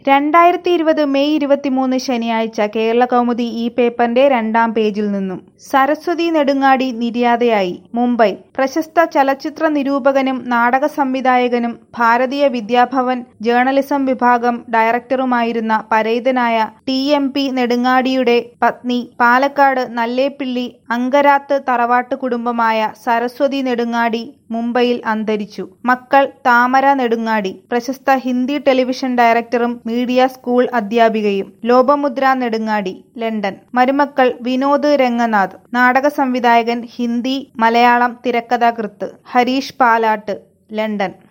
രണ്ടായിരത്തി ഇരുപത് മെയ് ഇരുപത്തിമൂന്ന് ശനിയാഴ്ച കേരളകൗമുദി ഈ പേപ്പറിന്റെ രണ്ടാം പേജിൽ നിന്നും സരസ്വതി നെടുങ്ങാടി നിര്യാതയായി മുംബൈ പ്രശസ്ത ചലച്ചിത്ര നിരൂപകനും നാടക സംവിധായകനും ഭാരതീയ വിദ്യാഭവൻ ജേർണലിസം വിഭാഗം ഡയറക്ടറുമായിരുന്ന പരേതനായ ടി എം പി നെടുങ്ങാടിയുടെ പത്നി പാലക്കാട് നല്ലേപ്പിള്ളി അങ്കരാത്ത് തറവാട്ട് കുടുംബമായ സരസ്വതി നെടുങ്ങാടി മുംബൈയിൽ അന്തരിച്ചു മക്കൾ താമര നെടുങ്ങാടി പ്രശസ്ത ഹിന്ദി ടെലിവിഷൻ ഡയറക്ടറും മീഡിയ സ്കൂൾ അധ്യാപികയും ലോപമുദ്ര നെടുങ്ങാടി ലണ്ടൻ മരുമക്കൾ വിനോദ് രംഗനാഥ് നാടക സംവിധായകൻ ഹിന്ദി മലയാളം തിരക്കഥാകൃത്ത് ഹരീഷ് പാലാട്ട് ലണ്ടൻ